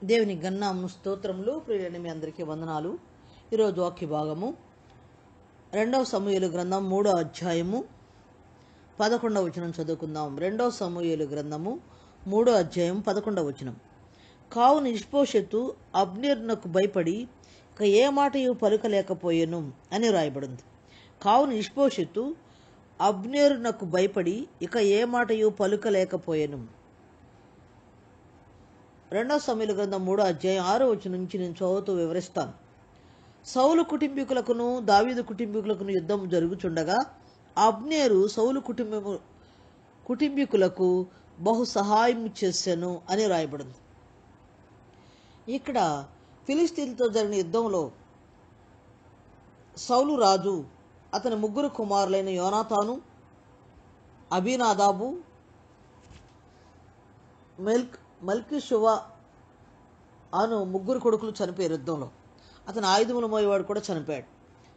దేవుని గన్నామును స్తోత్రములు ప్రియులని మీ అందరికీ వందనాలు ఈరోజు వాక్య భాగము రెండవ సమూహలు గ్రంథం మూడో అధ్యాయము పదకొండవ వచనం చదువుకుందాం రెండవ సమూహలు గ్రంథము మూడో అధ్యాయం పదకొండవ వచనం కావున ఇష్పోషత్తు అబ్నేర్నకు భయపడి ఇక ఏ మాటయు పలుకలేకపోయెను అని రాయబడింది కావున ఇష్పోషత్తు అబ్నేరునకు భయపడి ఇక ఏ మాటయు పలుకలేకపోయెను రెండవ సమయంలో గ్రంథం మూడో అధ్యాయం ఆరో వచ్చి నుంచి నేను చదువుతూ వివరిస్తాను సౌలు కుటుంబీకులకును దావీదు కుటుంబీకులకును యుద్ధం జరుగుచుండగా అబ్నేరు సౌలు కుటుంబము కుటుంబీకులకు బహు సహాయం చేశాను అని రాయబడింది ఇక్కడ ఫిలిస్తీన్తో జరిగిన యుద్ధంలో సౌలు రాజు అతని ముగ్గురు కుమారులైన యోనాతాను అభినాదాబు మెల్క్ మల్కిషువ అను ముగ్గురు కొడుకులు చనిపోయారు యుద్ధంలో అతని ఆయుధములు మోయేవాడు కూడా చనిపోయాడు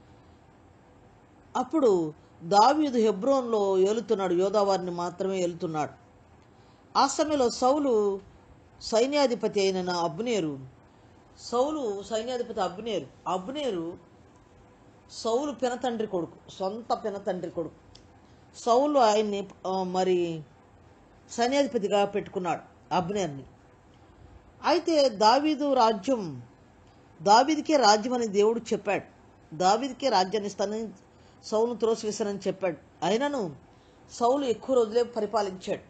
అప్పుడు దావీదు హెబ్రోన్లో ఏలుతున్నాడు యోధావారిని మాత్రమే ఏలుతున్నాడు ఆ సమయంలో సౌలు సైన్యాధిపతి అయిన అబ్నేరు సౌలు సైన్యాధిపతి అబ్నేరు అబ్నేరు సౌలు పినతండ్రి కొడుకు సొంత పినతండ్రి కొడుకు సౌలు ఆయన్ని ఆ, మరి సైన్యాధిపతిగా పెట్టుకున్నాడు అబ్నేర్ని అయితే దావీదు రాజ్యం దావీదికే రాజ్యం అని దేవుడు చెప్పాడు దావీదికే రాజ్యాన్ని ఇస్తానని సౌలు త్రోసివేశానని చెప్పాడు అయినను సౌలు ఎక్కువ రోజులే పరిపాలించాడు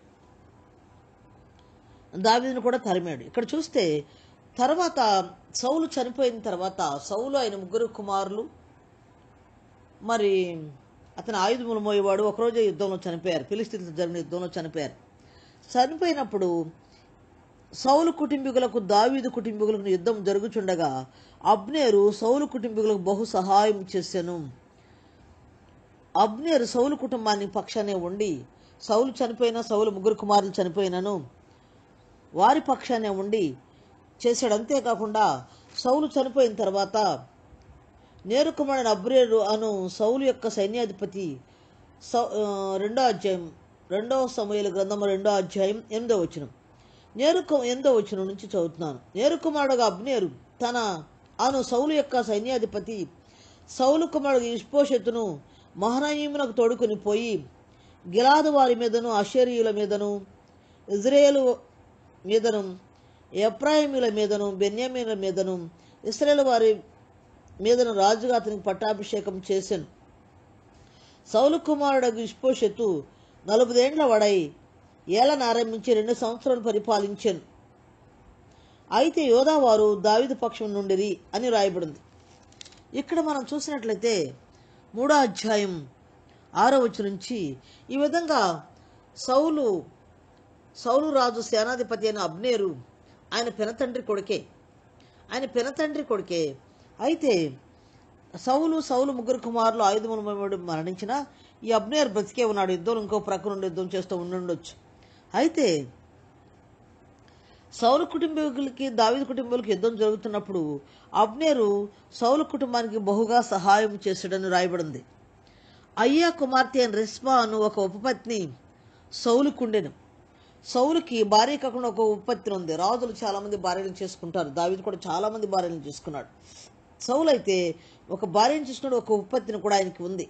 దావీదును కూడా తరిమాడు ఇక్కడ చూస్తే తర్వాత సౌలు చనిపోయిన తర్వాత సౌలు ఆయన ముగ్గురు కుమారులు మరి అతని ఆయుధములు మోయేవాడు ఒకరోజే యుద్ధంలో చనిపోయారు ఫిలిస్తీన్తో జరిగిన యుద్ధంలో చనిపోయారు చనిపోయినప్పుడు సౌలు కుటుంబీకులకు దావీదు కుటుంబీకులకు యుద్ధం జరుగుచుండగా అబ్నేరు సౌలు కుటుంబీకులకు బహు సహాయం చేశాను అబ్నేరు సౌలు కుటుంబాన్ని పక్షానే ఉండి సౌలు చనిపోయిన సౌలు ముగ్గురు కుమారులు చనిపోయినను వారి పక్షానే ఉండి చేశాడు అంతేకాకుండా సౌలు చనిపోయిన తర్వాత నేరు కుమారుడు అబ్రేరు అను సౌలు యొక్క సైన్యాధిపతి సౌ ఆ, రెండో అధ్యాయం రెండవ సమయాల గ్రంథము రెండో అధ్యాయం ఎనిమిదో వచనం నేరు కు- ఎనిమిదో వచనం నుంచి చదువుతున్నాను నేరు కుమారుడుగా అబ్నేరు తన అను సౌలు యొక్క సైన్యాధిపతి సౌలు కుమారుడు ఇష్పోషెత్తును మహనయీమునకు తోడుకొని పోయి గిలాదు వారి మీదను అషేరియుల మీదను ఇజ్రాయేలు మీదను ఎప్రాయిముల మీదను బెన్యామీల మీదను ఇస్రాయేల్ వారి మీదను రాజుగా అతనికి పట్టాభిషేకం చేశాను సౌలు కుమారుడు ఇష్పోషెత్తు నలుబదేండ్ల వడై ఏలను ఆరంభించి రెండు సంవత్సరాలు పరిపాలించాను అయితే యోధావారు దావిదు పక్షం నుండిరి అని రాయబడింది ఇక్కడ మనం చూసినట్లయితే మూడో అధ్యాయం ఆరో వచ్చి నుంచి ఈ విధంగా సౌలు సౌలు రాజు సేనాధిపతి అయిన అబ్నేరు ఆయన పినతండ్రి కొడుకే ఆయన పినతండ్రి కొడుకే అయితే సౌలు సౌలు ముగ్గురు కుమారులు ఆయుధములు మోయబడి మరణించిన ఈ అబ్నేర్ బ్రతికే ఉన్నాడు యుద్ధం ఇంకో ప్రక్క నుండి యుద్ధం చేస్తూ ఉండుండొచ్చు అయితే సౌలు కుటుంబీకులకి దావిద కుటుంబీకులకి యుద్ధం జరుగుతున్నప్పుడు అబ్నేరు సౌలు కుటుంబానికి బహుగా సహాయం చేశాడని రాయబడింది అయ్యా కుమార్తె అయిన రిస్మా అను ఒక ఉపపత్ని సౌలుకుండెను సౌలుకి భార్య కాకుండా ఒక ఉపపత్తి ఉంది రాజులు చాలా మంది భార్యలను చేసుకుంటారు దావిది కూడా చాలా మంది భార్యలను చేసుకున్నాడు సౌలు అయితే ఒక భార్యను చేసుకున్నాడు ఒక ఉపపత్తిని కూడా ఆయనకి ఉంది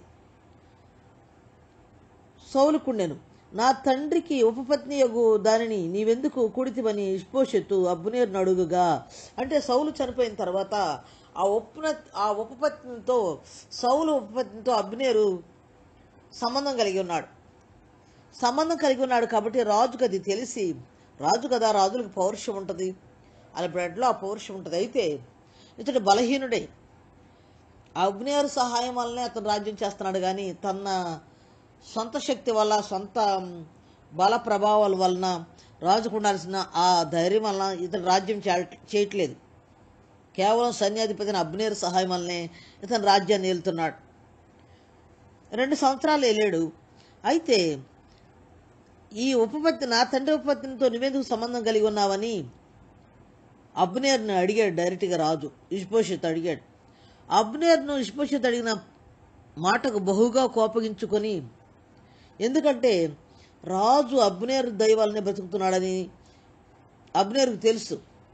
సౌలుకుండెను నా తండ్రికి ఉపపత్ని యగు దానిని నీవెందుకు కూడితివని ఇష్పోషెత్తు అబ్బునేరును అడుగుగా అంటే సౌలు చనిపోయిన తర్వాత ఆ ఉపన ఆ ఉపపత్నితో సౌలు ఉపపత్నితో అబ్నేరు సంబంధం కలిగి ఉన్నాడు సంబంధం కలిగి ఉన్నాడు కాబట్టి రాజుకు అది తెలిసి రాజు కదా రాజులకు పౌరుషం ఉంటుంది అలా బ్రెడ్లో ఆ పౌరుషం ఉంటుంది అయితే ఇతడు బలహీనుడే అగ్నేరు సహాయం వల్లనే అతను రాజ్యం చేస్తున్నాడు కానీ తన సొంత శక్తి వల్ల సొంత బల ప్రభావాల వలన రాజుకు ఉండాల్సిన ఆ ధైర్యం వలన ఇతను రాజ్యం చేయ- చేయట్లేదు కేవలం సైన్యాధిపతిని అబ్నేరు సహాయం వల్లనే ఇతను రాజ్యాన్ని ఏలుతున్నాడు రెండు సంవత్సరాలు వెళ్ళాడు అయితే ఈ ఉపపత్తి నా తండ్రి ఉపపత్తితో నువ్వెందుకు సంబంధం కలిగి ఉన్నావని అబ్నేర్ను అడిగాడు డైరెక్ట్గా రాజు ఇష్పోషిత్ అడిగాడు అబ్నేర్ను ఇష్పోషిత్ అడిగిన మాటకు బహుగా కోపగించుకొని ఎందుకంటే రాజు అబ్నేర్ దైవాలనే బ్రతుకుతున్నాడని అబ్నేర్కు తెలుసు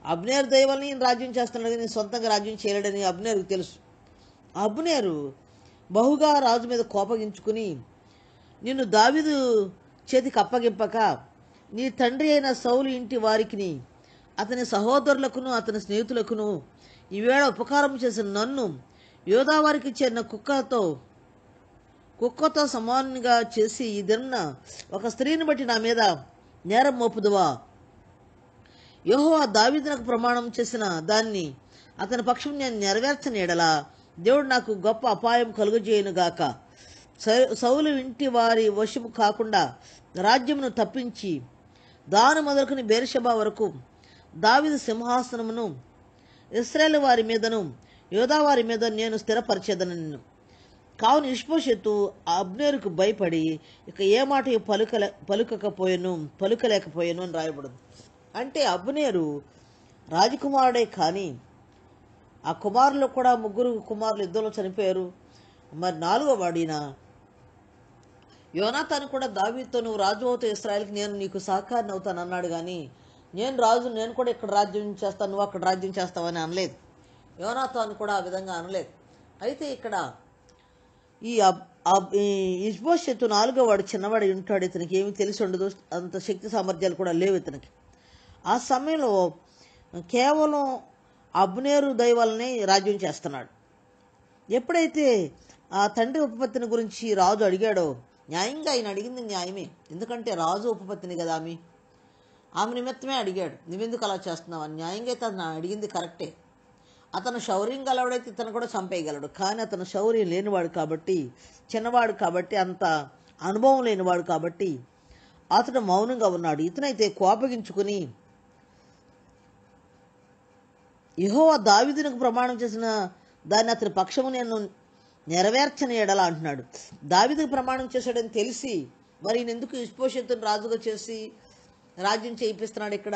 అబ్నేరు దయవల్ని ఈయన రాజ్యం చేస్తున్నాడు కానీ సొంతంగా రాజ్యం చేయలేడని అబ్నేరుకు తెలుసు అబ్నేరు బహుగా రాజు మీద కోపగించుకుని నిన్ను దావిదు చేతికి అప్పగింపక నీ తండ్రి అయిన సౌలు ఇంటి వారికిని అతని సహోదరులకును అతని స్నేహితులకును ఈవేళ ఉపకారం చేసిన నన్ను యోధావారికి చెందిన కుక్కతో కుక్కతో సమానంగా చేసి ఈ దిన ఒక స్త్రీని బట్టి నా మీద నేరం మోపుదువా యెహోవా దావీదునకు ప్రమాణం చేసిన దాన్ని అతని పక్షం నేను నెరవేర్చని ఎడలా దేవుడు నాకు గొప్ప అపాయం కలుగజేయునుగాక సౌ- సౌలు ఇంటి వారి వశము కాకుండా రాజ్యమును తప్పించి దాని మొదలుకుని బేర్షబా వరకు దావీదు సింహాసనమును ఇస్రాయేల్ వారి మీదను యోధా వారి మీద నేను స్థిరపరిచేదను నిన్ను కావున ఇష్పోషెత్తు అబ్నేరుకు భయపడి ఇక ఏ మాట పలుకలే పలుకకపోయాను పలుకలేకపోయాను అని రాయబడింది అంటే అబ్నేరు రాజకుమారుడే కానీ ఆ కుమారులు కూడా ముగ్గురు కుమారులు ఇద్దరు చనిపోయారు మరి నాలుగో వాడిన యోనాతాను కూడా దావీతో నువ్వు రాజు అవుతావు ఇస్రాయల్కి నేను నీకు సహకారిని అవుతాను అన్నాడు కానీ నేను రాజు నేను కూడా ఇక్కడ రాజ్యం చేస్తాను నువ్వు అక్కడ రాజ్యం చేస్తావని అనలేదు యోనాతాను కూడా ఆ విధంగా అనలేదు అయితే ఇక్కడ ఈ అబ్- అబ్- ఈ ఇష్బోషెత్తు నాలుగో వాడు చిన్నవాడు ఉంటాడు ఇతనికి ఏమి తెలిసి ఉండదు అంత శక్తి సామర్థ్యాలు కూడా లేవు ఇతనికి ఆ సమయంలో కేవలం అబ్నేరు దైవాలనే రాజ్యం చేస్తున్నాడు ఎప్పుడైతే ఆ తండ్రి ఉపపత్తిని గురించి రాజు అడిగాడో న్యాయంగా ఆయన అడిగింది న్యాయమే ఎందుకంటే రాజు ఉపపత్తిని కదా ఆమె ఆమె నిమిత్తమే అడిగాడు నువ్వెందుకు అలా చేస్తున్నావు అని న్యాయంగా అయితే అతను అడిగింది కరెక్టే అతను శౌర్యం గలవాడైతే ఇతను కూడా చంపేయగలడు కానీ అతను శౌర్యం లేనివాడు కాబట్టి చిన్నవాడు కాబట్టి అంత అనుభవం లేనివాడు కాబట్టి అతడు మౌనంగా ఉన్నాడు ఇతనైతే కోపగించుకుని యెహోవా దావీదునకు ప్రమాణం చేసిన దాన్ని అతని పక్షము నేను నెరవేర్చని ఎడలా అంటున్నాడు దావీదుకు ప్రమాణం చేశాడని తెలిసి మరి ఈయన ఎందుకు ఇష్పోషత్తుని రాజుగా చేసి రాజ్యం చేయిపిస్తున్నాడు ఇక్కడ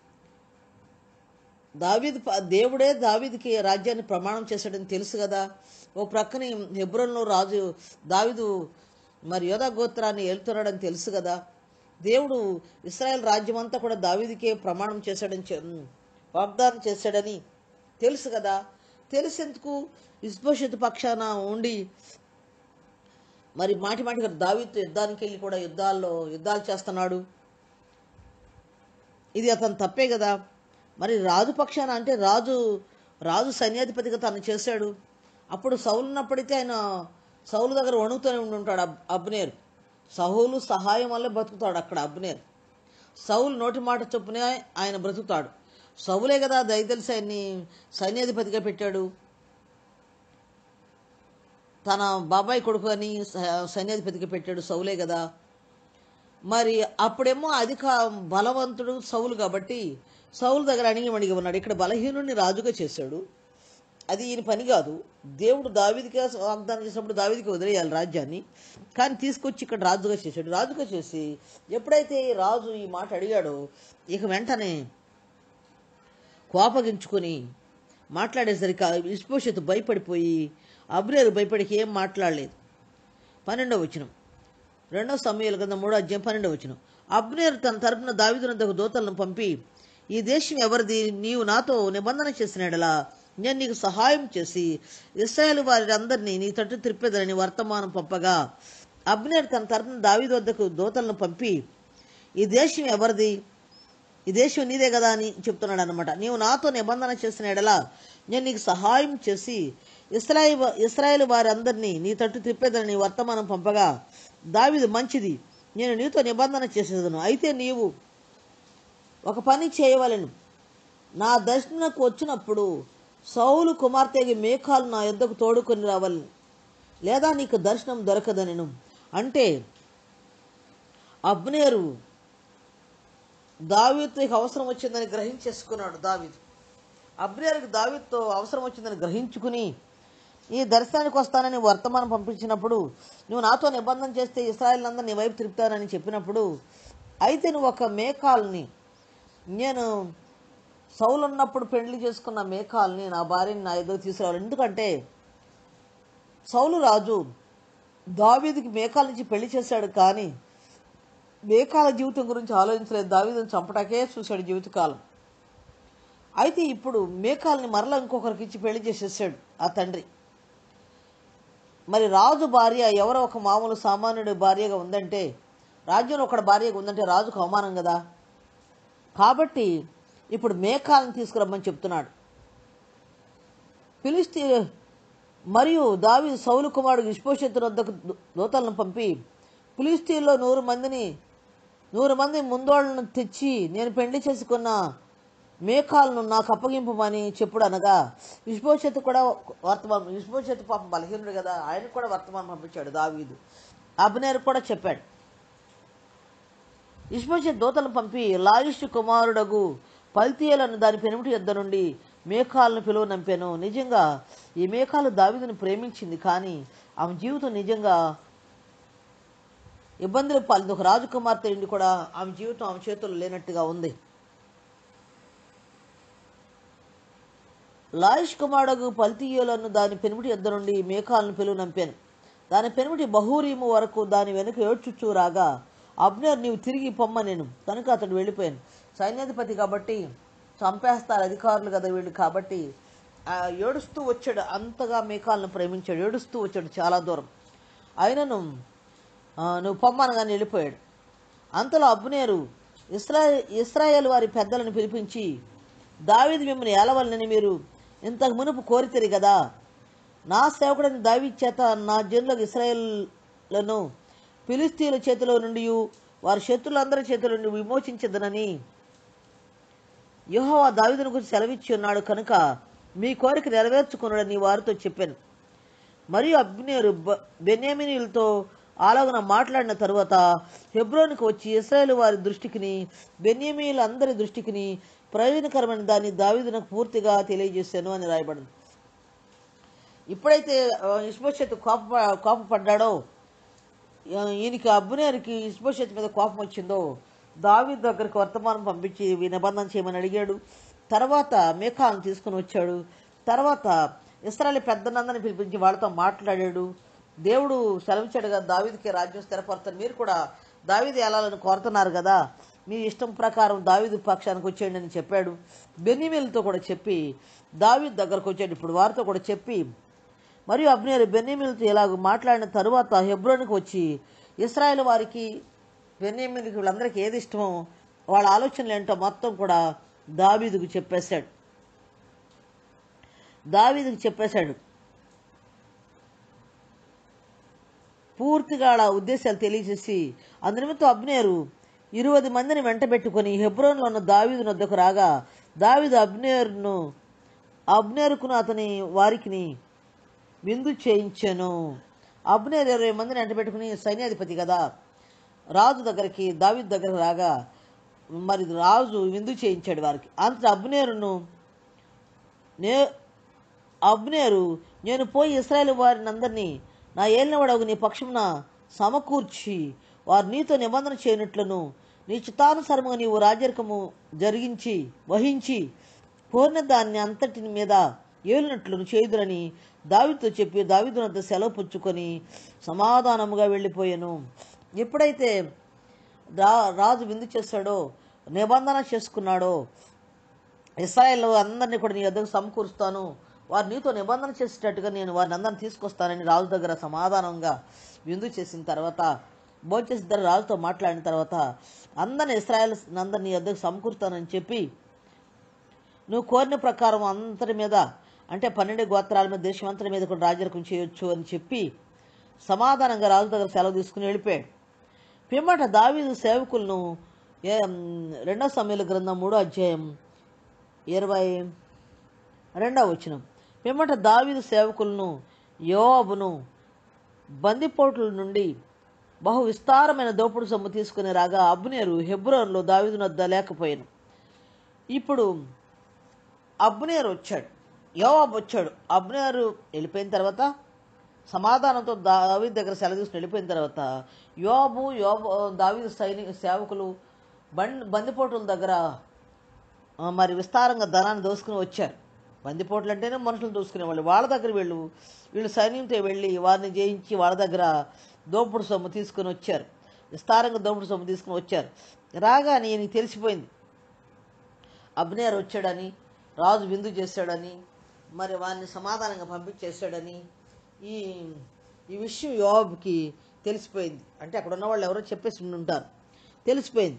దావీదు ప- దేవుడే దావీదుకి రాజ్యాన్ని ప్రమాణం చేశాడని తెలుసు కదా ఓ ప్రక్కని హెబ్రోన్లో రాజు దావీదు మరి యోధా గోత్రాన్ని ఏలుతున్నాడని తెలుసు కదా దేవుడు ఇస్రాయెల్ రాజ్యం అంతా కూడా దావీదుకే ప్రమాణం చేశాడని చె- వాగ్దానం చేశాడని తెలుసు కదా తెలిసేందుకు ఇస్పోషిత్ పక్షాన ఉండి మరి మాటి మాటిగా దావీతో యుద్ధానికి వెళ్ళి కూడా యుద్ధాల్లో యుద్ధాలు చేస్తున్నాడు ఇది అతను తప్పే కదా మరి రాజు పక్షాన అంటే రాజు రాజు సైన్యాధిపతిగా తను చేశాడు అప్పుడు సౌలు ఉన్నప్పుడైతే ఆయన సౌలు దగ్గర వణుకుతూనే ఉండి ఉంటాడు అబ్ అబ్నేర్ సహోలు సహాయం వల్లే బతుకుతాడు అక్కడ అబ్నేర్ సౌలు నోటి మాట చొప్పునే ఆయన బ్రతుకుతాడు సౌలే కదా దయతలిసి ఆయన్ని సైన్యాధిపతిగా పెట్టాడు తన బాబాయ్ కొడుకు అని స- సైన్యాధిపతిగా పెట్టాడు సౌలే కదా మరి అప్పుడేమో అధిక బలవంతుడు సౌలు కాబట్టి సౌలు దగ్గర అణిగి మణిగి ఉన్నాడు ఇక్కడ బలహీనుడిని రాజుగా చేశాడు అది ఈయన పని కాదు దేవుడు దావీదికి వాగ్దానం చేసినప్పుడు దావీదికి వదిలేయాలి రాజ్యాన్ని కానీ తీసుకొచ్చి ఇక్కడ రాజుగా చేశాడు రాజుగా చేసి ఎప్పుడైతే ఈ రాజు ఈ మాట అడిగాడో ఇక వెంటనే కోపగించుకొని మాట్లాడేసరికి ఇస్పోషత్ భయపడిపోయి అబ్రేరు భయపడికి ఏం మాట్లాడలేదు పన్నెండవ వచనం రెండో సమయాల కింద మూడో అధ్యాయం పన్నెండవ వచనం అబ్నేరు తన తరపున దావిదునంతకు దూతలను పంపి ఈ దేశం ఎవరిది నీవు నాతో నిబంధన చేసిన ఎడలా నేను నీకు సహాయం చేసి ఇస్రాయేల్ వారి అందరినీ నీ తట్టు త్రిప్పేదని వర్తమానం పంపగా అబ్నేర్ తన తరపున దావీదు వద్దకు దూతలను పంపి ఈ దేశం ఎవరిది ఈ దేశం నీదే కదా అని చెప్తున్నాడు అనమాట నీవు నాతో నిబంధన చేసిన ఎడలా నేను నీకు సహాయం చేసి ఇస్రాయిల్ ఇస్రాయేల్ వారి అందరినీ నీ తట్టు తిప్పేదని వర్తమానం పంపగా దావిది మంచిది నేను నీతో నిబంధన చేసేదను అయితే నీవు ఒక పని చేయవలను నా దర్శనకు వచ్చినప్పుడు సౌలు కుమార్తెకి మేఘాలు నా యొద్దకు తోడుకొని రావాలని లేదా నీకు దర్శనం దొరకదనెను అంటే అబ్నేరు దావీతుకి అవసరం వచ్చిందని గ్రహించేసుకున్నాడు దావీదు అబ్నేరుకి దావీదుతో అవసరం వచ్చిందని గ్రహించుకుని ఈ దర్శనానికి వస్తానని వర్తమానం పంపించినప్పుడు నువ్వు నాతో నిబంధన చేస్తే ఇస్రాయల్ అందరినీ నీ వైపు తిప్పుతానని చెప్పినప్పుడు అయితే నువ్వు ఒక మేకాల్ని నేను సౌలు ఉన్నప్పుడు పెళ్లి చేసుకున్న మేకాల్ని నా భార్యని నా ఎదురు తీసుకురావాలి ఎందుకంటే సౌలు రాజు దావీదుకి మేకాల నుంచి పెళ్లి చేశాడు కానీ మేకాల జీవితం గురించి ఆలోచించలేదు దావీదుని చంపటాకే చూశాడు జీవితకాలం అయితే ఇప్పుడు మేకాల్ని మరలా ఇంకొకరికి ఇచ్చి పెళ్లి చేసేసాడు ఆ తండ్రి మరి రాజు భార్య ఎవరో ఒక మామూలు సామాన్యుడి భార్యగా ఉందంటే రాజ్యంలో ఒకటి భార్యగా ఉందంటే రాజుకు అవమానం కదా కాబట్టి ఇప్పుడు మేకాలను తీసుకురమ్మని చెప్తున్నాడు పిలిస్తే మరియు దావి సౌలు కుమారుడు విశ్వశత్రు వద్దకు దూ- దూతలను పంపి ఫిలిస్తీన్లో నూరు మందిని నూరు మంది ముందోళ్ళను తెచ్చి నేను పెళ్లి చేసుకున్న మేకాలను నాకు అప్పగింపమని చెప్పుడు అనగా విశ్వశత్తు కూడా వర్తమానం విశ్వశత్తు పాపం బలహీనుడు కదా ఆయనకు కూడా వర్తమానం పంపించాడు దావీదు అబ్నేర్ కూడా చెప్పాడు ఇష్మోషత్ దూతలను పంపి లాయిష్ కుమారుడగు పల్తీయలను దాని పెనుమిటి యొద్ద నుండి మేఘాలను పిలువ నంపాను నిజంగా ఈ మేఘాలు దావీదుని ప్రేమించింది కానీ ఆమె జీవితం నిజంగా ఇబ్బందులు పాలింది ఒక రాజకుమార్తె నుండి కూడా ఆమె జీవితం ఆమె చేతుల్లో లేనట్టుగా ఉంది లాయిష్ కుమారుడు పల్తీయులను దాని పెనుమిటి యొద్ద నుండి మేఘాలను పిలువ నంపాను దాని పెనుమిటి బహూరీము వరకు దాని వెనుక ఏడ్చుచూ రాగా అబ్నేర్ నీవు తిరిగి పొమ్మ నేను కనుక అతడు వెళ్ళిపోయాను సైన్యాధిపతి కాబట్టి చంపేస్తారు అధికారులు కదా వీళ్ళు కాబట్టి ఆ ఏడుస్తూ వచ్చాడు అంతగా మేఘాలను ప్రేమించాడు ఏడుస్తూ వచ్చాడు చాలా దూరం అయినను ఆ, నువ్వు పొమ్మనగానే వెళ్ళిపోయాడు అంతలో అబ్నేరు ఇస్రా ఇస్రాయేల్ వారి పెద్దలను పిలిపించి దావీదు మిమ్మల్ని ఏలవలనని మీరు ఇంతకు మునుపు కోరితేరి కదా నా సేవకుడని దావీ చేత నా జనులకు ఇస్రాయేళ్లను ఫిలిస్తీన్ల చేతిలో నుండి వారి శత్రులందరి చేతిలో నుండి విమోచించదనని యెహోవా దావీదుని గురించి సెలవిచ్చి ఉన్నాడు కనుక మీ కోరిక నెరవేర్చుకున్నాడని వారితో చెప్పాను మరియు అబ్నేరు బ- బెన్యామీనీలతో అలాగున మాట్లాడిన తరువాత హెబ్రోనికి వచ్చి ఇస్రాయేల్ వారి దృష్టికిని బెన్యామీల అందరి దృష్టికిని ప్రయోజనకరమైన దాన్ని దావీదునకు పూర్తిగా తెలియజేశాను అని రాయబడింది ఇప్పుడైతే ఇష్మోషత్ కోప కోపపడ్డాడో ఆ, ఈయనకి అబ్బునేరికి ఇష్మోషత్ మీద కోపం వచ్చిందో దావీదు దగ్గరికి వర్తమానం పంపించి ఈ నిబంధన చేయమని అడిగాడు తర్వాత మేఘాలను తీసుకుని వచ్చాడు తర్వాత ఇస్రాయల్ పెద్దనందని పిలిపించి వాళ్ళతో మాట్లాడాడు దేవుడు సెలవిచ్చాడు కదా దావీదికి రాజ్యం స్థిరపడతాను మీరు కూడా దావీది వెళ్ళాలని కోరుతున్నారు కదా మీ ఇష్టం ప్రకారం దావీదు పక్షానికి వచ్చేయండి అని చెప్పాడు బెన్నిమీలతో కూడా చెప్పి దావీదు దగ్గరకు వచ్చాడు ఇప్పుడు వారితో కూడా చెప్పి మరియు అబ్నేరు బెన్యమీలతో ఇలాగ మాట్లాడిన తరువాత హెబ్రోనికి వచ్చి ఇస్రాయేల్ వారికి బెన్యమీలకి వీళ్ళందరికీ ఏది ఇష్టమో వాళ్ళ ఆలోచనలు ఏంటో మొత్తం కూడా దావీదుకు చెప్పేశాడు దావీదుకు చెప్పేశాడు పూర్తిగా వాళ్ళ ఉద్దేశాలు తెలియజేసి అందునిమిత్తం అబ్నేరు ఇరవై మందిని వెంటబెట్టుకొని హెబ్రోన్లో ఉన్న దావీదు వద్దకు రాగా దావీదు అబ్నేరును అబ్నేరుకును అతని వారికిని విందు చేయించాను అబ్నేర్ ఇరవై మందిని వెంటబెట్టుకుని సైన్యాధిపతి కదా రాజు దగ్గరికి దావీదు దగ్గరకు రాగా మరి రాజు విందు చేయించాడు వారికి అంత అబ్నేరును నే అబ్నేరు నేను పోయి ఇస్రాయేల్ వారిని అందరినీ నా ఏలినవాడగు నీ పక్షమున సమకూర్చి వారు నీతో నిబంధన చేయనట్లును నీ చిత్తానుసారముగా నీవు రాజరికము జరిగించి వహించి పూర్ణ దాన్ని అంతటి మీద ఏలినట్లును చేయుదురని దావితో చెప్పి దావిదునంత సెలవు పుచ్చుకొని సమాధానముగా వెళ్ళిపోయాను ఎప్పుడైతే రా రాజు విందు చేస్తాడో నిబంధన చేసుకున్నాడో ఇస్రాయేల్ అందరినీ కూడా నీ వద్దకు సమకూరుస్తాను వారు నీతో నిబంధన చేసేటట్టుగా నేను వారిని అందరిని తీసుకొస్తానని రాజు దగ్గర సమాధానంగా విందు చేసిన తర్వాత భోంచేసిన తర్వాత రాజుతో మాట్లాడిన తర్వాత అందరిని ఇస్రాయేల్ అందరినీ నీ వద్దకు సమకూరుతానని చెప్పి నువ్వు కోరిన ప్రకారం అంతటి మీద అంటే పన్నెండు గోత్రాల మీద దేశం అంతటి మీద కూడా రాజరికం చేయొచ్చు అని చెప్పి సమాధానంగా రాజు దగ్గర సెలవు తీసుకుని వెళ్ళిపోయాడు పిమ్మట దావీదు సేవకులను ఏ రెండో సమయాల గ్రంథం మూడో అధ్యాయం ఇరవై రెండవ వచనం పిమ్మట దావీదు సేవకులను యోవాబును బందిపోట్ల నుండి బహు విస్తారమైన దోపుడు సొమ్ము తీసుకుని రాగా అబ్నేరు హెబ్రోన్లో దావీదు నద్ద లేకపోయాను ఇప్పుడు అబ్నేరు వచ్చాడు యోవాబు వచ్చాడు అబ్నేరు వెళ్ళిపోయిన తర్వాత సమాధానంతో దావీదు దగ్గర సెలవు తీసుకుని వెళ్ళిపోయిన తర్వాత యోబు యోబు దావీదు సైనిక సేవకులు బండ్ బందిపోటుల దగ్గర ఆ, మరి విస్తారంగా ధనాన్ని దోసుకుని వచ్చారు బందిపోట్లు అంటేనే మనుషులు దోసుకునేవాళ్ళు వాళ్ళ దగ్గర వీళ్ళు వీళ్ళు సైన్యంతో వెళ్ళి వారిని జయించి వాళ్ళ దగ్గర దోపుడు సొమ్ము తీసుకుని వచ్చారు విస్తారంగా దోపుడు సొమ్ము తీసుకుని వచ్చారు రాగానే ఈయనకి తెలిసిపోయింది అబ్నేర్ వచ్చాడని రాజు విందు చేశాడని మరి వాడిని సమాధానంగా పంపించేశాడని ఈ ఈ విషయం యోబుకి తెలిసిపోయింది అంటే అక్కడ ఉన్న వాళ్ళు ఎవరో చెప్పేసి ఉండి ఉంటారు తెలిసిపోయింది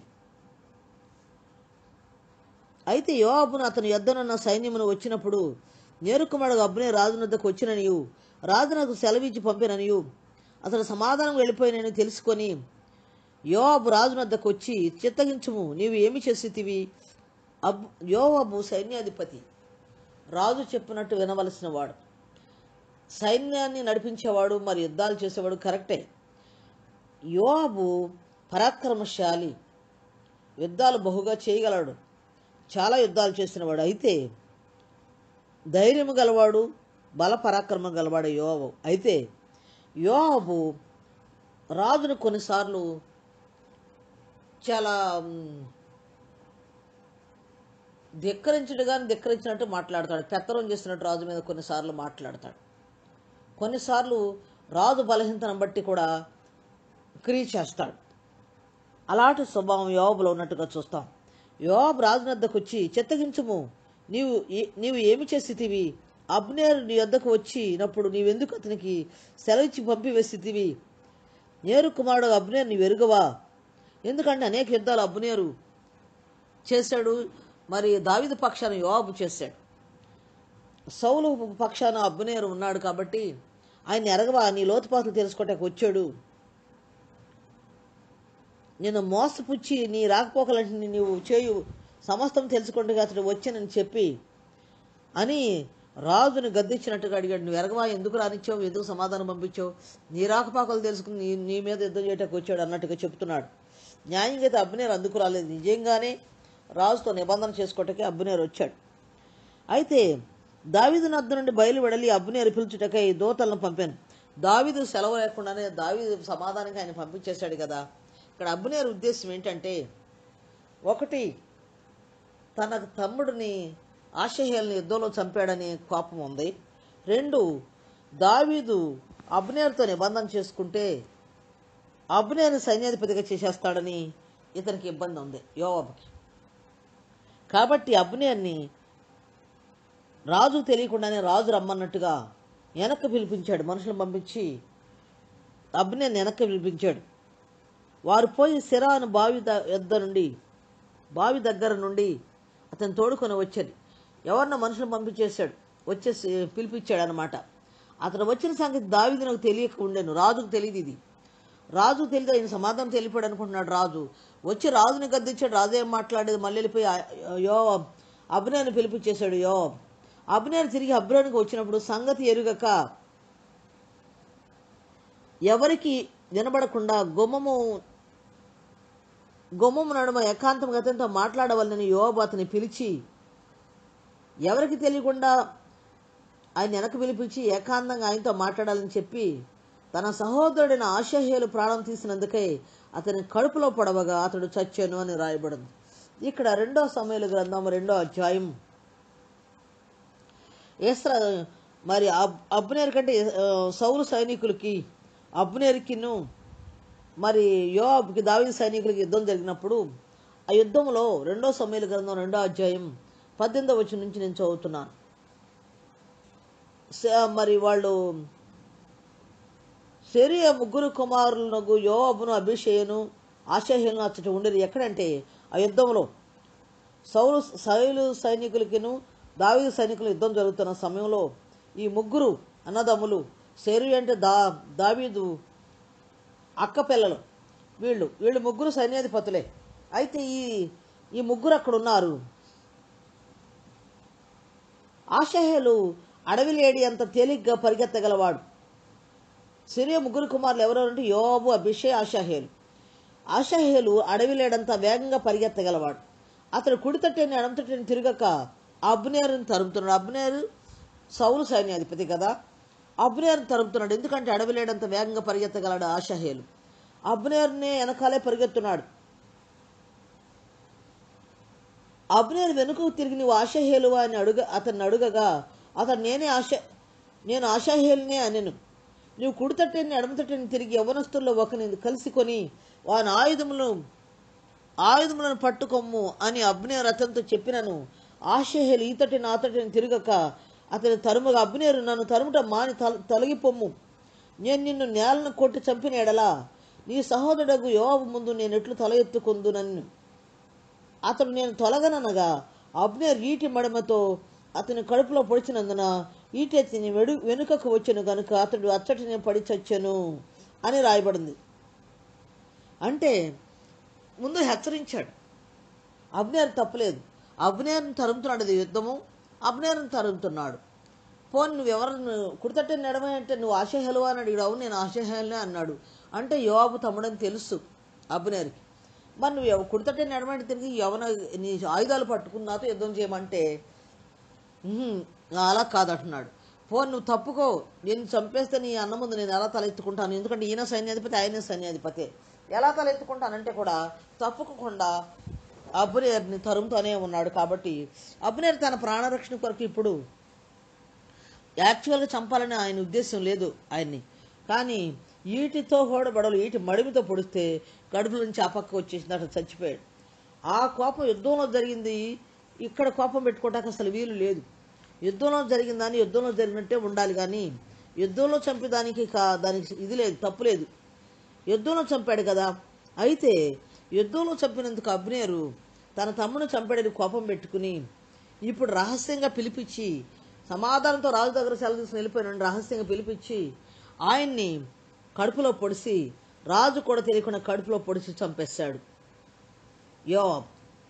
అయితే యోవాబును అతని యొద్దనున్న సైన్యమును వచ్చినప్పుడు నేరుకుమారుడు అబ్బునే రాజునద్దకు వచ్చిననియు రాజు నాకు సెలవిచ్చి పంపిననియు అతడు సమాధానం వెళ్ళిపోయినని తెలుసుకొని యోవాబు రాజునద్దకు వచ్చి చిత్తగించుము నీవు ఏమి చేసేతివి అబ్ యోవాబు సైన్యాధిపతి రాజు చెప్పినట్టు వినవలసిన వాడు సైన్యాన్ని నడిపించేవాడు మరి యుద్ధాలు చేసేవాడు కరెక్టే యోవాబు పరాక్రమశాలి యుద్ధాలు బహుగా చేయగలడు చాలా యుద్ధాలు చేసినవాడు అయితే ధైర్యము గలవాడు బల పరాక్రమం గలవాడు యోబు అయితే యోబు రాజును కొన్నిసార్లు చాలా మ్, ధిక్కరించుడు కానీ ధిక్కరించినట్టు మాట్లాడతాడు పెత్తనం చేసినట్టు రాజు మీద కొన్నిసార్లు మాట్లాడతాడు కొన్నిసార్లు రాజు బలహీనతను బట్టి కూడా క్రియ చేస్తాడు అలాంటి స్వభావం యోబులో ఉన్నట్టుగా చూస్తాం యోబు రాజు వద్దకు వచ్చి చెత్తగించుము నీవు ఏ- నీవు ఏమి చేసితివి అబ్నేరు నీ వద్దకు వచ్చినప్పుడు నీవెందుకు అతనికి సెలవిచ్చి పంపివేసితివి నేరు కుమారుడు అబ్నేరు నీ వెరుగవా ఎందుకంటే అనేక యుద్ధాలు అబ్నేరు చేశాడు మరి దావిదు పక్షాన యోబు చేశాడు సౌలు పక్షాన అబ్నేరు ఉన్నాడు కాబట్టి ఆయన ఎరగవా నీ లోతుపాతులు తెలుసుకోవటానికి వచ్చాడు నేను మోసపుచ్చి నీ రాకపోకలంటే నీవు చేయు సమస్తం తెలుసుకుంటే అతడు వచ్చానని చెప్పి అని రాజుని గద్దించినట్టుగా అడిగాడు నువ్వు ఎరగవా ఎందుకు రానిచ్చావు ఎందుకు సమాధానం పంపించావు నీ రాకపోకలు తెలుసుకుని నీ నీ మీద యుద్ధం చేయటానికి వచ్చాడు అన్నట్టుగా చెప్తున్నాడు న్యాయంగా అయితే అబ్బనేరు అందుకు రాలేదు నిజంగానే రాజుతో నిబంధన చేసుకోవటానికి అబ్బనేరు వచ్చాడు అయితే దావీదు నద్ద నుండి బయలు వెడలి అబ్బునేరు పిలుచుటకై దూతలను పంపాను దావీదు సెలవు లేకుండానే దావీదు సమాధానంగా ఆయన పంపించేశాడు కదా ఇక్కడ అబ్బునేరు ఉద్దేశం ఏంటంటే ఒకటి తన తమ్ముడిని ఆశహేల్ని యుద్ధంలో చంపాడని కోపం ఉంది రెండు దావీదు అబ్నేర్తో నిబంధన చేసుకుంటే అబ్నేరు సైన్యాధిపతిగా చేసేస్తాడని ఇతనికి ఇబ్బంది ఉంది యోవాబుకి కాబట్టి అబ్నేర్ని రాజు తెలియకుండానే రాజు రమ్మన్నట్టుగా వెనక్కి పిలిపించాడు మనుషులను పంపించి అబ్నేర్ వెనక్కి పిలిపించాడు వారు పోయి సిరాను బావి ద- యొద్ద నుండి బావి దగ్గర నుండి అతను తోడుకొని వచ్చాడు ఎవరినో మనుషులు పంపించేశాడు వచ్చేసి పిలిపించాడు అనమాట అతను వచ్చిన సంగతి దావిది నాకు తెలియక ఉండేను రాజుకు తెలియదు ఇది రాజు తెలియదు ఆయన సమాధానం తెలిపాడు అనుకుంటున్నాడు రాజు వచ్చి రాజుని గద్దించాడు రాజు ఏం మాట్లాడేది మళ్ళీ వెళ్ళిపోయి ఆ- యో అభినయని పిలిపించేశాడు యో అభినయని తిరిగి అభినయానికి వచ్చినప్పుడు సంగతి ఎరుగక ఎవరికి వినబడకుండా గుమ్మము గుమ్మము నడుమ ఏకాంతం అతనితో మాట్లాడవలనని యోబు అతని పిలిచి ఎవరికి తెలియకుండా ఆయన వెనక పిలిపించి ఏకాంతంగా ఆయనతో మాట్లాడాలని చెప్పి తన సహోదరుడైన ఆశహ్యలు ప్రాణం తీసినందుకై అతని కడుపులో పడవగా అతడు చచ్చాను అని రాయబడింది ఇక్కడ రెండో సమయాల గ్రంథం రెండో అధ్యాయం ఏస్రా మరి అబ్ అబ్నేర్ కంటే ఆ, సౌలు సైనికులకి అబ్నేర్కిను మరి యోబ్కి దావీదు సైనికులకి యుద్ధం జరిగినప్పుడు ఆ యుద్ధంలో రెండో సమయాల గ్రంథం రెండో అధ్యాయం పద్దెనిమిదో వచ్చి నుంచి నేను చదువుతున్నాను స- మరి వాళ్ళు శరీర ముగ్గురు కుమారులకు యోబును అభిషేయను ఆశహ్యులను అచ్చట ఉండేది ఎక్కడంటే ఆ యుద్ధంలో సౌలు సైలు సైనికులకిను దావీదు సైనికులు యుద్ధం జరుగుతున్న సమయంలో ఈ ముగ్గురు అన్నదమ్ములు శరీ అంటే దా దావీదు అక్క పిల్లలు వీళ్ళు వీళ్ళు ముగ్గురు సైన్యాధిపతులే అయితే ఈ ఈ ముగ్గురు అక్కడ ఉన్నారు ఆశహేలు అడవి లేడి అంత తేలిగ్గా పరిగెత్తగలవాడు సిరియా ముగ్గురు కుమారులు ఎవరెవరంటే యోబు అభిషే ఆశాహేలు ఆశాహేలు అడవి లేడంత వేగంగా పరిగెత్తగలవాడు అతడు కుడితట్టని ఎడమతట్టని తిరగక అబ్నేరుని తరుముతున్నాడు అబ్నేరు సౌలు సైన్యాధిపతి కదా అబ్నేరుని తరుముతున్నాడు ఎందుకంటే అడవి లేడంత వేగంగా పరిగెత్తగలడు ఆశాహేలు అబ్నేరునే వెనకాలే పరిగెత్తున్నాడు అబ్నేరు వెనుకకు తిరిగి నువ్వు ఆశాహేలు అని అడుగ అతన్ని అడుగగా అతను నేనే ఆశ నేను ఆశాహేలునే అనెను నువ్వు కుడితట్టని ఎడమతట్టని తిరిగి యవనస్తుల్లో ఒకని కలిసికొని వాని ఆయుధములను ఆయుధములను పట్టుకొమ్ము అని అబ్నేరు అతనితో చెప్పినను ఆశేహలు ఈతటి నాతటిని తిరగక అతని తరుముగా అబ్నేరు నన్ను తరుముట మాని తల తొలగిపొమ్ము నేను నిన్ను నేలను కొట్టి చంపిన ఎడలా నీ సహోదరుడు యోవాబు ముందు నేను ఎట్లు తల ఎత్తుకుందు నన్ను అతడు నేను తొలగననగా అబ్నేర్ ఈటి మడమతో అతని కడుపులో పొడిచినందున ఈటి అతని వెడు వెనుకకు వచ్చెను గనుక అతడు అచ్చటిని పడి చచ్చెను అని రాయబడింది అంటే ముందు హెచ్చరించాడు అబ్నేర్ తప్పలేదు అబ్నేర్ని తరుముతున్నాడు ఇది యుద్ధము అబ్నేర్ని తరుముతున్నాడు పోనీ నువ్వు ఎవరిని కుడతట్టే నడమే అంటే నువ్వు ఆశేహలు అని అడిగావు నేను ఆశేహలనే అన్నాడు అంటే యోబు తమ్ముడని తెలుసు అబ్నేర్కి మరి నువ్వు ఎవ- కుడతట్టే నడమంటే తిరిగి ఎవన నీ ఆయుధాలు పట్టుకుని నాతో యుద్ధం చేయమంటే "ఉహుం, అలా కాదంటున్నాడు పో నువ్వు తప్పుకో నేను చంపేస్తే నీ అన్న ముందు నేను ఎలా తలెత్తుకుంటాను ఎందుకంటే ఈయన సైన్యాధిపతి ఆయన సైన్యాధిపతి ఎలా తలెత్తుకుంటానంటే కూడా తప్పుకోకుండా అబ్నేర్ని తరుముతూనే ఉన్నాడు కాబట్టి అబ్నేర్ తన ప్రాణరక్షణ కొరకు ఇప్పుడు యాక్చువల్గా చంపాలని ఆయన ఉద్దేశం లేదు ఆయన్ని కానీ ఈటితో కూడా బడలు ఈటి మడిమితో పొడిస్తే కడుపుల నుంచి ఆ పక్క వచ్చేసింది అట్లా చచ్చిపోయాడు ఆ కోపం యుద్ధంలో జరిగింది ఇక్కడ కోపం పెట్టుకోవటానికి అసలు వీలు లేదు యుద్ధంలో జరిగిందని యుద్ధంలో జరిగినట్టే ఉండాలి కానీ యుద్ధంలో చంపేదానికి కా దానికి ఇది లేదు తప్పు లేదు యుద్ధంలో చంపాడు కదా అయితే యుద్ధంలో చంపినందుకు అబ్నేరు తన తమ్ముడు చంపాడని కోపం పెట్టుకుని ఇప్పుడు రహస్యంగా పిలిపించి సమాధానంతో రాజు దగ్గర సెలవు తీసుకుని వెళ్ళిపోయిన రహస్యంగా పిలిపించి ఆయన్ని కడుపులో పొడిచి రాజు కూడా తెలియకుండా కడుపులో పొడిచి చంపేశాడు యోవాబ్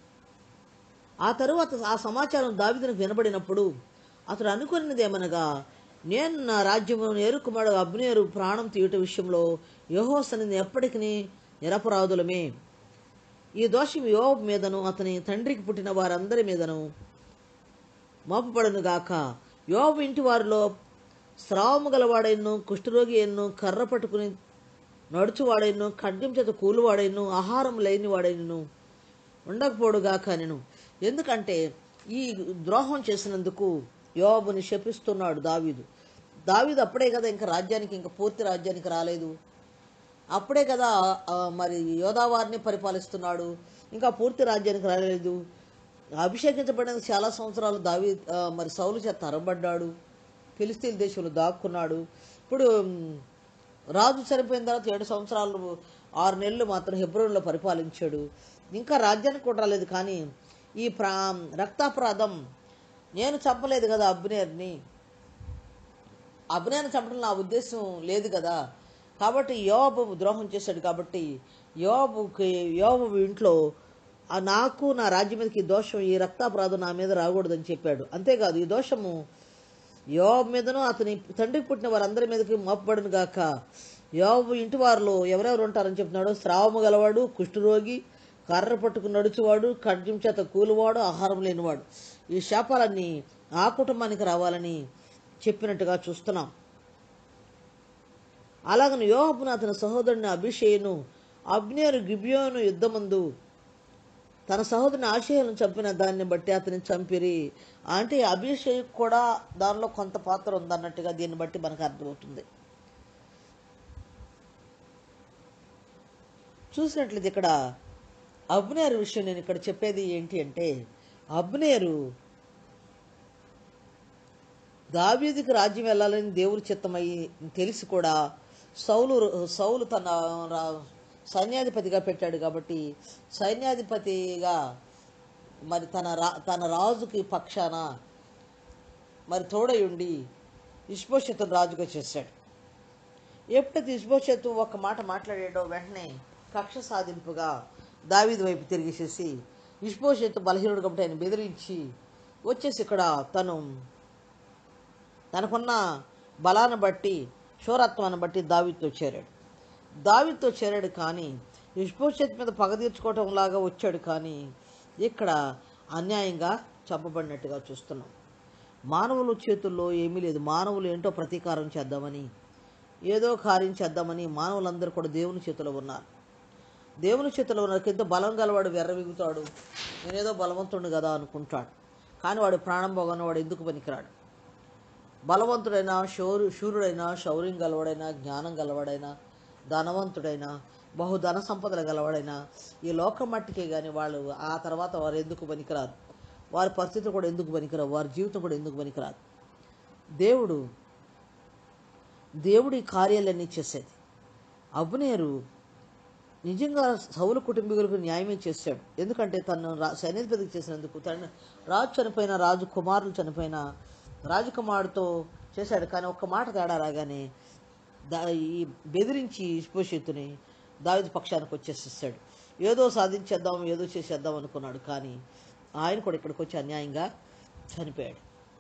ఆ తరువాత ఆ సమాచారం దావిదునికి వినబడినప్పుడు అతడు అనుకున్నది ఏమనగా నేను నా రాజ్యమును ఏరుకుమాడు అబ్నేరు ప్రాణం తీయట విషయంలో యహోసని ఎప్పటికీ నిరపరాధులమే ఈ దోషం యోబు మీదను అతని తండ్రికి పుట్టిన వారందరి మీదను మోపబడును గాక యోబు ఇంటి వారిలో స్రావము గలవాడైను కుష్ఠరోగి ఎన్ను కర్ర పట్టుకుని నడుచువాడైను ఖడ్గం చేత కూలువాడైను ఆహారం లేని వాడైను ఉండకపోడుగాక నేను ఎందుకంటే ఈ ద్రోహం చేసినందుకు యోబుని శపిస్తున్నాడు దావీదు దావీదు అప్పుడే కదా ఇంకా రాజ్యానికి ఇంకా పూర్తి రాజ్యానికి రాలేదు అప్పుడే కదా ఆ, మరి యోధావారిని పరిపాలిస్తున్నాడు ఇంకా పూర్తి రాజ్యానికి రాలేదు అభిషేకించబడిన చాలా సంవత్సరాలు దావి ఆ, మరి సౌలు చేత తరబడ్డాడు ఫిలిస్తీన్ దేశంలో దాక్కున్నాడు ఇప్పుడు ఉమ్, రాజు చనిపోయిన తర్వాత ఏడు సంవత్సరాలు ఆరు నెలలు మాత్రం హెబ్రోన్లో పరిపాలించాడు ఇంకా రాజ్యానికి కూడా రాలేదు కానీ ఈ ప్రా రక్తాపరాధం నేను చంపలేదు కదా అబ్నేర్ని అభినయన చంపడం నా ఉద్దేశం లేదు కదా కాబట్టి యోబు ద్రోహం చేశాడు కాబట్టి యోబుకి యోబు ఇంట్లో ఆ నాకు నా రాజ్యం మీదకి ఈ దోషం ఈ రక్తాపరాధం నా మీద రాకూడదని చెప్పాడు అంతేకాదు ఈ దోషము యోబు మీదను అతని తండ్రికి పుట్టిన వారందరి మీదకి మోపబడును గాక యోబు ఇంటి వారిలో ఎవరెవరు ఉంటారని చెప్తున్నాడు స్రావము గలవాడు కుష్ఠరోగి కర్ర పట్టుకుని నడుచువాడు ఖడ్గం చేత కూలివాడు ఆహారం లేనివాడు ఈ శాపాలన్నీ ఆ కుటుంబానికి రావాలని చెప్పినట్టుగా చూస్తున్నాం అలాగని యోహపును అతని సహోదరుని అభిషేయును అబ్నేరు గిబియోను యుద్ధమందు తన సహోదరుని ఆశయాలను చంపిన దాన్ని బట్టి అతని చంపిరి అంటే అభిషేక్ కూడా దానిలో కొంత పాత్ర ఉందన్నట్టుగా దీన్ని బట్టి మనకు అర్థమవుతుంది చూసినట్లయితే ఇక్కడ అబ్నేరు విషయం నేను ఇక్కడ చెప్పేది ఏంటి అంటే అబ్నేరు దావీదుకి రాజ్యం వెళ్ళాలని దేవుడి చిత్తమై తెలిసి కూడా సౌలు సౌలు తన రా- సైన్యాధిపతిగా పెట్టాడు కాబట్టి సైన్యాధిపతిగా మరి తన రా తన రాజుకి పక్షాన మరి తోడై ఉండి ఇష్పోషతుని రాజుగా చేశాడు ఎప్పుడైతే ఇష్బోషత్తు ఒక మాట మాట్లాడాడో వెంటనే కక్ష సాధింపుగా దావీదు వైపు తిరిగేసేసి ఇష్బోషత్తు బలహీనుడు కాబట్టి ఆయన బెదిరించి వచ్చేసి ఇక్కడ తను తనకున్న బలాన్ని బట్టి శూరత్వాన్ని బట్టి దావీతో చేరాడు దావీతో చేరాడు కానీ ఇష్బోషత్ మీద పగ తీర్చుకోవటం లాగా వచ్చాడు కానీ ఇక్కడ అన్యాయంగా చంపబడినట్టుగా చూస్తున్నాం మానవుల చేతుల్లో ఏమీ లేదు మానవులు ఏంటో ప్రతీకారం చేద్దామని ఏదో కార్యం చేద్దామని మానవులందరూ కూడా దేవుని చేతిలో ఉన్నారు దేవుని చేతిలో ఉన్న ఎంతో బలం గలవాడు వెర్రవిగుతాడు నేనేదో బలవంతుడు కదా అనుకుంటాడు కానీ వాడు ప్రాణం పోగానే వాడు ఎందుకు పనికిరాడు బలవంతుడైనా శౌరు శూరుడైనా శౌర్యం గలవాడైనా జ్ఞానం గలవాడైనా ధనవంతుడైనా బహుధన సంపదలు గలవాడైనా ఈ లోకం మట్టికే కానీ వాళ్ళు ఆ తర్వాత వారు ఎందుకు పనికిరారు వారి పరిస్థితులు కూడా ఎందుకు పనికిరావు వారి జీవితం కూడా ఎందుకు పనికిరాదు దేవుడు దేవుడి కార్యాలన్నీ చేసేది అబ్నేరు నిజంగా సౌలు కుటుంబీకులకు న్యాయమే చేశాడు ఎందుకంటే తను రా సైన్యాధిపతికి చేసినందుకు తను రాజు చనిపోయిన రాజు కుమారులు చనిపోయిన రాజకుమారుడితో చేశాడు కానీ ఒక్క మాట తేడా రాగానే దా ఈ బెదిరించి ఇష్పోషిత్తుని దావిది పక్షానికి వచ్చేసేసాడు ఏదో సాధించేద్దాం ఏదో చేసేద్దాం అనుకున్నాడు కానీ ఆయన కూడా ఇక్కడికి వచ్చి అన్యాయంగా చనిపోయాడు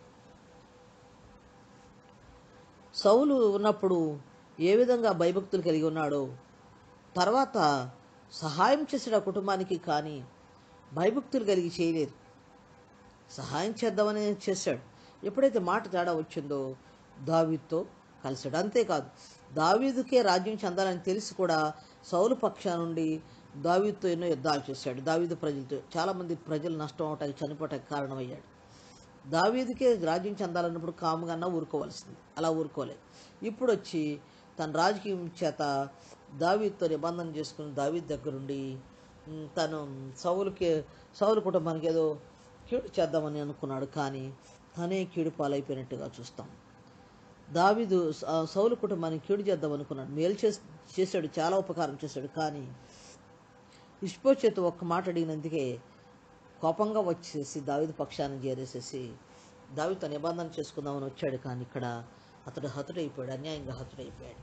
సౌలు ఉన్నప్పుడు ఏ విధంగా భయభక్తులు కలిగి ఉన్నాడో తర్వాత సహాయం చేసాడు ఆ కుటుంబానికి కానీ భయభక్తులు కలిగి చేయలేదు సహాయం చేద్దామని చేశాడు ఎప్పుడైతే మాట తేడా వచ్చిందో దావీదుతో కలిశాడు అంతేకాదు దావీదుకే రాజ్యం చెందాలని తెలిసి కూడా సౌలు పక్షా నుండి దావీదుతో ఎన్నో యుద్ధాలు చేశాడు దావీదు ప్రజలతో చాలామంది ప్రజలు నష్టం అవటానికి చనిపోవటానికి కారణమయ్యాడు దావీదుకే రాజ్యం చెందాలన్నప్పుడు కాముగా ఊరుకోవాల్సింది అలా ఊరుకోలేదు ఇప్పుడు వచ్చి తన రాజకీయం చేత దావీదుతో నిబంధన చేసుకుని దావీద్ దగ్గరుండి ఉమ్, తను సౌలుకి సౌలు కుటుంబానికి ఏదో కీడు చేద్దామని అనుకున్నాడు కానీ తనే కీడు పాలైపోయినట్టుగా చూస్తాం దావీదు స- సౌలు కుటుంబానికి కీడు చేద్దాం అనుకున్నాడు మేలు చేసి చేశాడు చాలా ఉపకారం చేశాడు కానీ ఇష్పోచేత ఒక్క మాట అడిగినందుకే కోపంగా వచ్చేసి దావీదు పక్షాన్ని చేరేసేసి దావీతో నిబంధన చేసుకుందామని వచ్చాడు కానీ ఇక్కడ అతడు హతుడైపోయాడు అన్యాయంగా హతుడైపోయాడు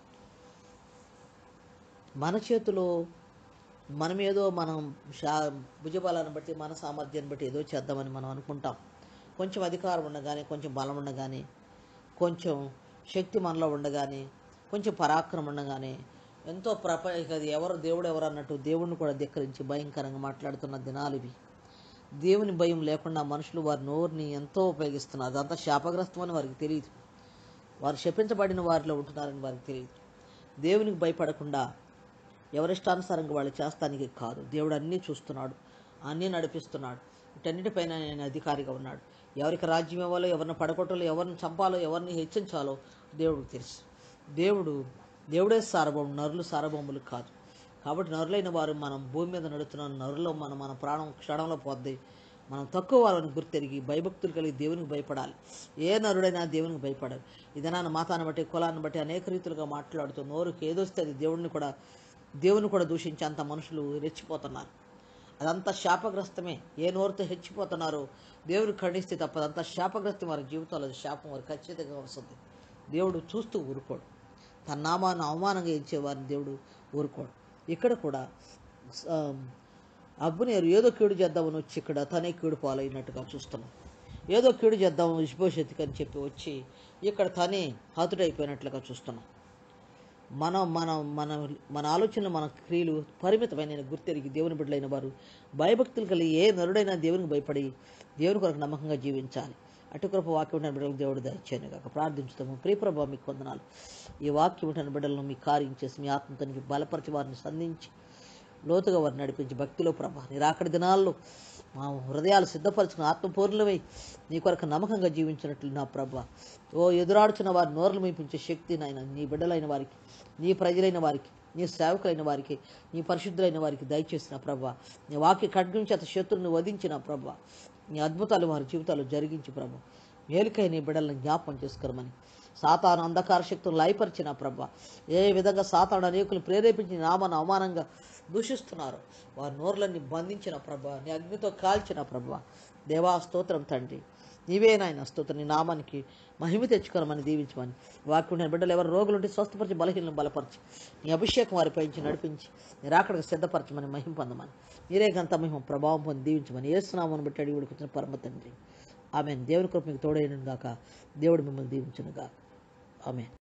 మన చేతిలో మనం ఏదో మనం షా భుజబలాన్ని బట్టి మన సామర్థ్యాన్ని బట్టి ఏదో చేద్దామని మనం అనుకుంటాం కొంచెం అధికారం ఉండగానే కొంచెం బలం ఉండగానే కొంచెం శక్తి మనలో ఉండగానే కొంచెం పరాక్రమం ఉండగానే ఎంతో ప్రప ఇక అది ఎవరు దేవుడు ఎవరు అన్నట్టు దేవుడిని కూడా ధిక్కరించి భయంకరంగా మాట్లాడుతున్న దినాలు ఇవి దేవుని భయం లేకుండా మనుషులు వారి నోరుని ఎంతో ఉపయోగిస్తున్నారు అదంతా శాపగ్రస్తం అని వారికి తెలియదు వారు శపించబడిన వారిలో ఉంటున్నారని వారికి తెలియదు దేవునికి భయపడకుండా ఎవరిష్టానుసారంగా వాళ్ళు చేస్తానికి కాదు దేవుడు అన్నీ చూస్తున్నాడు అన్నీ నడిపిస్తున్నాడు వీటన్నిటిపైన ఆయన అధికారిగా ఉన్నాడు ఎవరికి రాజ్యం ఇవ్వాలో ఎవరిని పడగొట్టాలో ఎవరిని చంపాలో ఎవరిని హెచ్చించాలో దేవుడికి తెలుసు దేవుడు దేవుడే సారభౌముడు నరులు సారభౌములు కాదు కాబట్టి నరులైన వారు మనం భూమి మీద నడుస్తున్న నరులో మనం మన ప్రాణం క్షణంలో పోద్ది మనం తక్కువ వాళ్ళని గుర్తెరిగి భయభక్తులు కలిగి దేవునికి భయపడాలి ఏ నరుడైనా దేవునికి భయపడాలి ఇదనాన్ని మాతాన్ని బట్టి కులాన్ని బట్టి అనేక రీతులుగా మాట్లాడుతూ నోరుకి ఏదొస్తే అది దేవుడిని కూడా దేవుని కూడా దూషించి అంత మనుషులు రెచ్చిపోతున్నారు అదంతా శాపగ్రస్తమే ఏ నోరుతో హెచ్చిపోతున్నారో దేవుడు ఖండిస్తే తప్ప అదంతా శాపగ్రస్తం వారి జీవితాల్లో శాపం వారికి ఖచ్చితంగా వస్తుంది దేవుడు చూస్తూ ఊరుకోడు తన నామాన్ని అవమానంగా ఇచ్చే వారిని దేవుడు ఊరుకోడు ఇక్కడ కూడా ఆ, అబ్బునేరు ఏదో కీడు చేద్దామని వచ్చి ఇక్కడ తనే కీడు పాలైనట్టుగా చూస్తున్నాం ఏదో కీడు చేద్దాం విశ్వశక్తికి అని చెప్పి వచ్చి ఇక్కడ తనే హతుడైపోయినట్లుగా చూస్తున్నాం మనం మన మన మన ఆలోచనలు మన క్రియలు పరిమితమైన గుర్తెరిగి దేవుని బిడ్డలైన వారు భయభక్తులు కలిగి ఏ నరుడైనా దేవునికి భయపడి దేవుని కొరకు నమ్మకంగా జీవించాలి అటు కృప వాక్యం ఉంటున్న బిడ్డలకు దేవుడు దయచేయను కాక ప్రార్థించుతాము ప్రియప్రభ మీకు వందనాలు ఈ వాక్యం ఉంటున్న బిడ్డలను మీ కార్యం చేసి మీ ఆత్మతనికి బలపరిచి వారిని సంధించి లోతుగా వారిని నడిపించి భక్తిలో ప్రభ నిరాకడి దినాల్లో మా హృదయాలు సిద్ధపరచుకుని ఆత్మపూర్ణమై నీ కొరకు నమ్మకంగా జీవించినట్లు నా ప్రభ ఓ ఎదురాడుచున్న వారి నోర్లు మీపించే శక్తి నాయన నీ బిడ్డలైన వారికి నీ ప్రజలైన వారికి నీ సేవకులైన వారికి నీ పరిశుద్ధులైన వారికి దయచేసిన ప్రభ నీ వాక్య ఖడ్గం చేత శత్రువుని వధించిన ప్రభ నీ అద్భుతాలు వారి జీవితాలు జరిగించి ప్రభ మేలుకై నీ బిడ్డలను జ్ఞాపం చేసుకోరమని సాతాను అంధకార శక్తులు లయపరిచిన ప్రభ ఏ విధంగా సాతాను అనేకులు ప్రేరేపించి నామను అవమానంగా దూషిస్తున్నారు వారి నోర్లన్నీ బంధించిన ప్రభ నీ అగ్నితో కాల్చిన ప్రభ దేవా స్తోత్రం తండ్రి నీవే నాయన స్తోత్రం నీ నామానికి మహిమ తెచ్చుకోరమని దీవించమని వాక్యం నేను బిడ్డలు ఎవరు రోగులుంటే స్వస్థపరిచి బలహీనలను బలపరిచి నీ అభిషేకం వారి పైంచి నడిపించి నీ రాకడకు సిద్ధపరచమని మహిమ పొందమని మీరే గంత మహిమ ప్రభావం పొంది దీవించమని ఏసునామని బట్టి అడిగి ఉడికిన పరమ తండ్రి ఆమె దేవుని కృప మీకు తోడైన గాక దేవుడు మిమ్మల్ని దీవించునుగా ఆమె